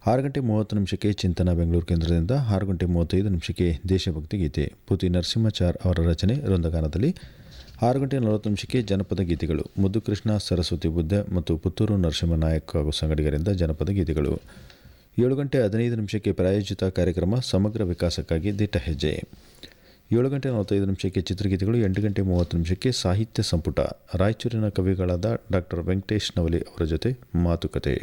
ಆರು ಗಂಟೆ ಮೂವತ್ತು ನಿಮಿಷಕ್ಕೆ ಚಿಂತನ ಬೆಂಗಳೂರು ಕೇಂದ್ರದಿಂದ ಆರು ಗಂಟೆ ಮೂವತ್ತೈದು ನಿಮಿಷಕ್ಕೆ ದೇಶಭಕ್ತಿ ಗೀತೆ ಪುತಿ ನರಸಿಂಹಾಚಾರ್ ಅವರ ರಚನೆ ವೃಂದಗಾನದಲ್ಲಿ ಆರು ಗಂಟೆ ನಲವತ್ತು ನಿಮಿಷಕ್ಕೆ ಜನಪದ ಗೀತೆಗಳು ಮುದ್ದುಕೃಷ್ಣ ಸರಸ್ವತಿ ಬುದ್ಧ ಮತ್ತು ಪುತ್ತೂರು ನರಸಿಂಹ ನಾಯಕ್ ಹಾಗೂ ಸಂಗಡಿಗರಿಂದ ಜನಪದ ಗೀತೆಗಳು ಏಳು ಗಂಟೆ ಹದಿನೈದು ನಿಮಿಷಕ್ಕೆ ಪ್ರಾಯೋಜಿತ ಕಾರ್ಯಕ್ರಮ ಸಮಗ್ರ ವಿಕಾಸಕ್ಕಾಗಿ ದಿಟ್ಟ ಹೆಜ್ಜೆ ಏಳು ಗಂಟೆ ನಲವತ್ತೈದು ನಿಮಿಷಕ್ಕೆ ಚಿತ್ರಗೀತೆಗಳು ಎಂಟು ಗಂಟೆ ಮೂವತ್ತು ನಿಮಿಷಕ್ಕೆ ಸಾಹಿತ್ಯ ಸಂಪುಟ ರಾಯಚೂರಿನ ಕವಿಗಳಾದ ಡಾಕ್ಟರ್ ವೆಂಕಟೇಶ್ ನವಲಿ ಅವರ ಜೊತೆ ಮಾತುಕತೆ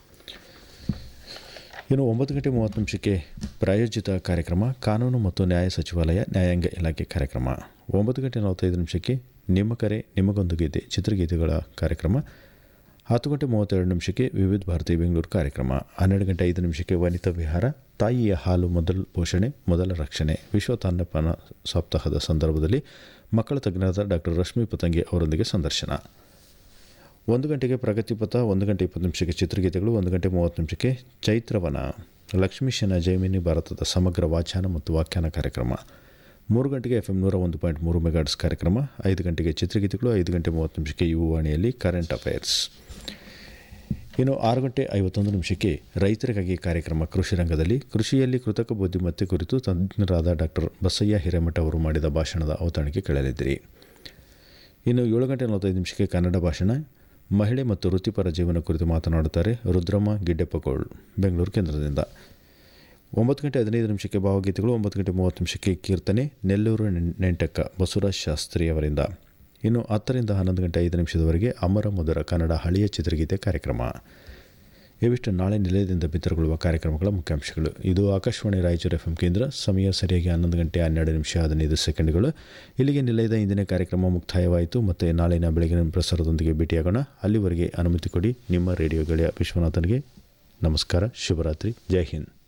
ಇನ್ನು ಒಂಬತ್ತು ಗಂಟೆ ಮೂವತ್ತು ನಿಮಿಷಕ್ಕೆ ಪ್ರಾಯೋಜಿತ ಕಾರ್ಯಕ್ರಮ ಕಾನೂನು ಮತ್ತು ನ್ಯಾಯ ಸಚಿವಾಲಯ ನ್ಯಾಯಾಂಗ ಇಲಾಖೆ ಕಾರ್ಯಕ್ರಮ ಒಂಬತ್ತು ಗಂಟೆ ನಲವತ್ತೈದು ನಿಮಿಷಕ್ಕೆ ನಿಮ್ಮ ಕರೆ ನಿಮಗೊಂದು ಗೀತೆ ಚಿತ್ರಗೀತೆಗಳ ಕಾರ್ಯಕ್ರಮ ಹತ್ತು ಗಂಟೆ ಮೂವತ್ತೆರಡು ನಿಮಿಷಕ್ಕೆ ವಿವಿಧ ಭಾರತಿ ಬೆಂಗಳೂರು ಕಾರ್ಯಕ್ರಮ ಹನ್ನೆರಡು ಗಂಟೆ ಐದು ನಿಮಿಷಕ್ಕೆ ವನಿತಾ ವಿಹಾರ ತಾಯಿಯ ಹಾಲು ಮೊದಲ ಪೋಷಣೆ ಮೊದಲ ರಕ್ಷಣೆ ವಿಶ್ವ ತಾನ್ಯಪಾನ ಸಪ್ತಾಹದ ಸಂದರ್ಭದಲ್ಲಿ ಮಕ್ಕಳ ತಜ್ಞರಾದ ಡಾಕ್ಟರ್ ರಶ್ಮಿ ಪತಂಗಿ ಅವರೊಂದಿಗೆ ಸಂದರ್ಶನ ಒಂದು ಗಂಟೆಗೆ ಪ್ರಗತಿಪಥ ಒಂದು ಗಂಟೆ ಇಪ್ಪತ್ತು ನಿಮಿಷಕ್ಕೆ ಚಿತ್ರಗೀತೆಗಳು ಒಂದು ಗಂಟೆ ಮೂವತ್ತು ನಿಮಿಷಕ್ಕೆ ಚೈತ್ರವನ ಲಕ್ಷ್ಮೀಶನ ಜೈಮಿನಿ ಭಾರತದ ಸಮಗ್ರ ವಾಚನ ಮತ್ತು ವ್ಯಾಖ್ಯಾನ ಕಾರ್ಯಕ್ರಮ ಮೂರು ಗಂಟೆಗೆ ಎಫ್ ಎಂ ನೂರ ಒಂದು ಪಾಯಿಂಟ್ ಮೂರು ಮೆಗಾಡ್ಸ್ ಕಾರ್ಯಕ್ರಮ ಐದು ಗಂಟೆಗೆ ಚಿತ್ರಗೀತೆಗಳು ಐದು ಗಂಟೆ ಮೂವತ್ತು ನಿಮಿಷಕ್ಕೆ ಯುವವಾಣಿಯಲ್ಲಿ ಕರೆಂಟ್ ಅಫೈರ್ಸ್ ಇನ್ನು ಆರು ಗಂಟೆ ಐವತ್ತೊಂದು ನಿಮಿಷಕ್ಕೆ ರೈತರಿಗಾಗಿ ಕಾರ್ಯಕ್ರಮ ಕೃಷಿ ರಂಗದಲ್ಲಿ ಕೃಷಿಯಲ್ಲಿ ಕೃತಕ ಬುದ್ಧಿಮತ್ತೆ ಕುರಿತು ತಜ್ಞರಾದ ಡಾಕ್ಟರ್ ಬಸಯ್ಯ ಹಿರೇಮಠ ಅವರು ಮಾಡಿದ ಭಾಷಣದ ಅವತರಣಿಕೆ ಕೇಳಲಿದ್ದೀರಿ ಇನ್ನು ಏಳು ಗಂಟೆ ನಲವತ್ತೈದು ನಿಮಿಷಕ್ಕೆ ಕನ್ನಡ ಭಾಷಣ ಮಹಿಳೆ ಮತ್ತು ವೃತ್ತಿಪರ ಜೀವನ ಕುರಿತು ಮಾತನಾಡುತ್ತಾರೆ ರುದ್ರಮ್ಮ ಗಿಡ್ಡೆಪ್ಪಗೋಳ್ ಬೆಂಗಳೂರು ಕೇಂದ್ರದಿಂದ ಒಂಬತ್ತು ಗಂಟೆ ಹದಿನೈದು ನಿಮಿಷಕ್ಕೆ ಭಾವಗೀತೆಗಳು ಒಂಬತ್ತು ಗಂಟೆ ಮೂವತ್ತು ನಿಮಿಷಕ್ಕೆ ಕೀರ್ತನೆ ನೆಲ್ಲೂರು ನೆಂಟಕ್ಕ ಬಸವರಾಜ್ ಶಾಸ್ತ್ರಿ ಅವರಿಂದ ಇನ್ನು ಹತ್ತರಿಂದ ಹನ್ನೊಂದು ಗಂಟೆ ಐದು ನಿಮಿಷದವರೆಗೆ ಅಮರ ಮಧುರ ಕನ್ನಡ ಹಳೆಯ ಚಿತ್ರಗೀತೆ ಕಾರ್ಯಕ್ರಮ ಇವಿಷ್ಟು ನಾಳೆ ನಿಲಯದಿಂದ ಬಿತ್ತರಗೊಳ್ಳುವ ಕಾರ್ಯಕ್ರಮಗಳ ಮುಖ್ಯಾಂಶಗಳು ಇದು ಆಕಾಶವಾಣಿ ರಾಯಚೂರು ಎಫ್ ಎಂ ಕೇಂದ್ರ ಸಮಯ ಸರಿಯಾಗಿ ಹನ್ನೊಂದು ಗಂಟೆ ಹನ್ನೆರಡು ನಿಮಿಷ ಹದಿನೈದು ಸೆಕೆಂಡ್ಗಳು ಇಲ್ಲಿಗೆ ನಿಲಯದ ಇಂದಿನ ಕಾರ್ಯಕ್ರಮ ಮುಕ್ತಾಯವಾಯಿತು ಮತ್ತು ನಾಳಿನ ಬೆಳಗಿನ ಪ್ರಸಾರದೊಂದಿಗೆ ಭೇಟಿಯಾಗೋಣ ಅಲ್ಲಿವರೆಗೆ ಅನುಮತಿ ಕೊಡಿ ನಿಮ್ಮ ರೇಡಿಯೋ ಗೆಳೆಯ ವಿಶ್ವನಾಥನ್ಗೆ ನಮಸ್ಕಾರ ಶುಭರಾತ್ರಿ ಜೈ ಹಿಂದ್